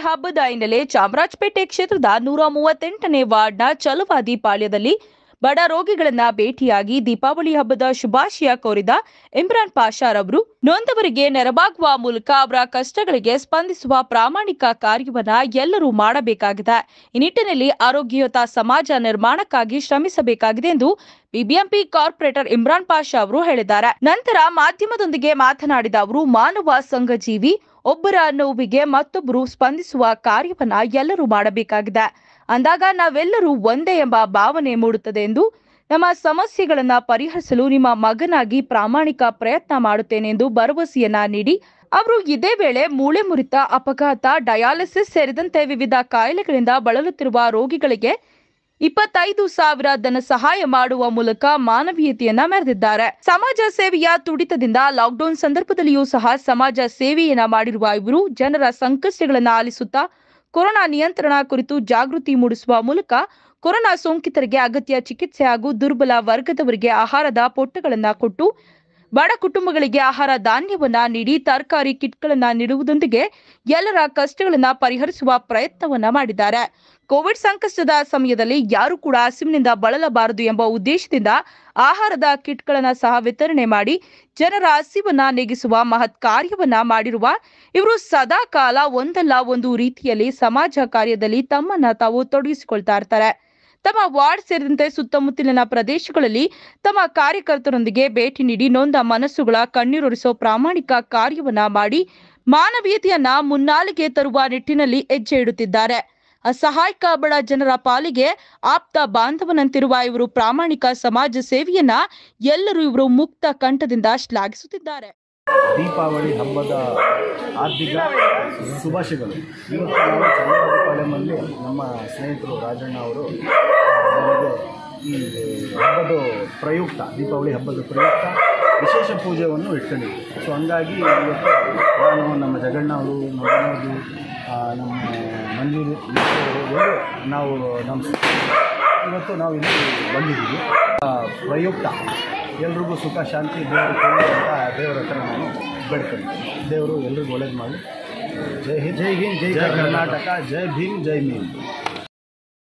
ಹಬ್ಬದ ಹಿನ್ನೆಲೆ ಚಾಮರಾಜಪೇಟೆ ಕ್ಷೇತ್ರದ ನೂರ ಮೂವತ್ತೆಂಟನೇ ವಾರ್ಡ್ನ ಚಲವಾದಿ ಪಾಳ್ಯದಲ್ಲಿ ಬಡ ರೋಗಿಗಳನ್ನ ಭೇಟಿಯಾಗಿ ದೀಪಾವಳಿ ಹಬ್ಬದ ಶುಭಾಶಯ ಕೋರಿದ ಇಮ್ರಾನ್ ಪಾಷಾರವರು ನೊಂದವರಿಗೆ ನೆರವಾಗುವ ಮೂಲಕ ಅವರ ಕಷ್ಟಗಳಿಗೆ ಸ್ಪಂದಿಸುವ ಪ್ರಾಮಾಣಿಕ ಕಾರ್ಯವನ್ನ ಎಲ್ಲರೂ ಮಾಡಬೇಕಾಗಿದೆ ಈ ನಿಟ್ಟಿನಲ್ಲಿ ಆರೋಗ್ಯಯುತ ಸಮಾಜ ನಿರ್ಮಾಣಕ್ಕಾಗಿ ಶ್ರಮಿಸಬೇಕಾಗಿದೆ ಎಂದು ಬಿಬಿಎಂಪಿ ಕಾರ್ಪೊರೇಟರ್ ಇಮ್ರಾನ್ ಪಾಷಾ ಅವರು ಹೇಳಿದ್ದಾರೆ ನಂತರ ಮಾಧ್ಯಮದೊಂದಿಗೆ ಮಾತನಾಡಿದ ಅವರು ಮಾನವ ಸಂಘಜೀವಿ ಒಬ್ಬರ ನೋವಿಗೆ ಮತ್ತೊಬ್ಬರು ಸ್ಪಂದಿಸುವ ಕಾರ್ಯವನ್ನ ಎಲ್ಲರೂ ಮಾಡಬೇಕಾಗಿದೆ ಅಂದಾಗ ನಾವೆಲ್ಲರೂ ಒಂದೇ ಎಂಬ ಭಾವನೆ ಮೂಡುತ್ತದೆ ಎಂದು ನಮ್ಮ ಸಮಸ್ಯೆಗಳನ್ನ ಪರಿಹರಿಸಲು ನಿಮ್ಮ ಮಗನಾಗಿ ಪ್ರಾಮಾಣಿಕ ಪ್ರಯತ್ನ ಮಾಡುತ್ತೇನೆ ಎಂದು ಭರವಸೆಯನ್ನ ನೀಡಿ ಅವರು ಇದೇ ವೇಳೆ ಮೂಳೆ ಮುರಿತ ಅಪಘಾತ ಡಯಾಲಿಸಿಸ್ ಸೇರಿದಂತೆ ವಿವಿಧ ಕಾಯಿಲೆಗಳಿಂದ ಬಳಲುತ್ತಿರುವ ರೋಗಿಗಳಿಗೆ ಇಪ್ಪತ್ತೈದು ಸಾವಿರ ಧನ ಸಹಾಯ ಮಾಡುವ ಮೂಲಕ ಮಾನವೀಯತೆಯನ್ನ ಮೆರೆದಿದ್ದಾರೆ ಸಮಾಜ ಸೇವೆಯ ತುಡಿತದಿಂದ ಲಾಕ್ಡೌನ್ ಸಂದರ್ಭದಲ್ಲಿಯೂ ಸಹ ಸಮಾಜ ಸೇವೆಯನ್ನ ಮಾಡಿರುವ ಇವರು ಜನರ ಸಂಕಷ್ಟಗಳನ್ನ ಆಲಿಸುತ್ತಾ ಕೊರೋನಾ ನಿಯಂತ್ರಣ ಕುರಿತು ಜಾಗೃತಿ ಮೂಡಿಸುವ ಮೂಲಕ ಕೊರೋನಾ ಸೋಂಕಿತರಿಗೆ ಅಗತ್ಯ ಚಿಕಿತ್ಸೆ ಹಾಗೂ ದುರ್ಬಲ ವರ್ಗದವರಿಗೆ ಆಹಾರದ ಪೊಟ್ಟಗಳನ್ನ ಕೊಟ್ಟು ಬಡ ಕುಟುಂಬಗಳಿಗೆ ಆಹಾರ ಧಾನ್ಯವನ್ನ ನೀಡಿ ತರಕಾರಿ ಕಿಟ್ಗಳನ್ನ ನೀಡುವುದೊಂದಿಗೆ ಎಲ್ಲರ ಕಷ್ಟಗಳನ್ನ ಪರಿಹರಿಸುವ ಪ್ರಯತ್ನವನ್ನ ಮಾಡಿದ್ದಾರೆ ಕೋವಿಡ್ ಸಂಕಷ್ಟದ ಸಮಯದಲ್ಲಿ ಯಾರು ಕೂಡ ಹಸಿವಿನಿಂದ ಬಳಲಬಾರದು ಎಂಬ ಉದ್ದೇಶದಿಂದ ಆಹಾರದ ಕಿಟ್ಗಳನ್ನ ಸಹ ವಿತರಣೆ ಮಾಡಿ ಜನರ ಹಸಿವನ್ನ ನೆಗೆಸುವ ಮಹತ್ ಕಾರ್ಯವನ್ನ ಮಾಡಿರುವ ಇವರು ಸದಾ ಕಾಲ ಒಂದಲ್ಲ ಒಂದು ರೀತಿಯಲ್ಲಿ ಸಮಾಜ ಕಾರ್ಯದಲ್ಲಿ ತಮ್ಮನ್ನ ತಾವು ತೊಡಗಿಸಿಕೊಳ್ತಾ ಇರ್ತಾರೆ ತಮ್ಮ ವಾರ್ಡ್ ಸೇರಿದಂತೆ ಸುತ್ತಮುತ್ತಲಿನ ಪ್ರದೇಶಗಳಲ್ಲಿ ತಮ್ಮ ಕಾರ್ಯಕರ್ತರೊಂದಿಗೆ ಭೇಟಿ ನೀಡಿ ನೊಂದ ಮನಸ್ಸುಗಳ ಕಣ್ಣೀರೊರೆಸೋ ಪ್ರಾಮಾಣಿಕ ಕಾರ್ಯವನ್ನ ಮಾಡಿ ಮಾನವೀಯತೆಯನ್ನ ಮುನ್ನಾಲಿಗೆ ತರುವ ನಿಟ್ಟಿನಲ್ಲಿ ಹೆಜ್ಜೆ ಇಡುತ್ತಿದ್ದಾರೆ ಅಸಹಾಯಕ ಬಡ ಜನರ ಪಾಲಿಗೆ ಆಪ್ತ ಬಾಂಧವನಂತಿರುವ ಇವರು ಪ್ರಾಮಾಣಿಕ ಸಮಾಜ ಸೇವೆಯನ್ನ ಎಲ್ಲರೂ ಇವರು ಮುಕ್ತ ಕಂಠದಿಂದ ಶ್ಲಾಘಿಸುತ್ತಿದ್ದಾರೆ ದೀಪಾವಳಿ ಹಬ್ಬದ ಆರ್ಥಿಕ ಶುಭಾಶಯಗಳು ಇವತ್ತು ನಾವು ಚಂದ್ರಪಾಳ್ಯಮಲ್ಲಿ ನಮ್ಮ ಸ್ನೇಹಿತರು ರಾಜಣ್ಣ ಅವರು ನಮಗೆ ಈ ಹಬ್ಬದ ಪ್ರಯುಕ್ತ ದೀಪಾವಳಿ ಹಬ್ಬದ ಪ್ರಯುಕ್ತ ವಿಶೇಷ ಪೂಜೆಯನ್ನು ಇಟ್ಕೊಂಡಿದ್ವಿ ಸೊ ಹಂಗಾಗಿ ಇವತ್ತು ನಾನು ನಮ್ಮ ಜಗಣ್ಣ ಅವರು ನಮ್ಮ ವಿನೋದು, ಆ, ನಮ್ಮ ಮಂಜೂರು ಎಲ್ಲರೂ ನಾವು ನಮ್ಮ ಇವತ್ತು ನಾವು ಇಲ್ಲಿ ಬಂದಿದ್ದೀವಿ ಆ, ಪ್ರಯುಕ್ತ ಎಲ್ರಿಗೂ ಸುಖ ಶಾಂತಿ ದೇವರು ಕೊಡಲಿ ಅಂತ ದೇವರ ಹತ್ರ ನಾನು ಬೇಡ್ಕೊಳ್ತೀನಿ ದೇವರು ಎಲ್ರಿಗೂ ಒಳ್ಳೇದು ಮಾಡಿ ಜೈ ಹಿಂದ್ ಜೈ ಹಿಂದ್ ಜೈ ಜೈ ಕರ್ನಾಟಕ ಜೈ ಭೀಮ್ ಜೈ ಮೀಮ್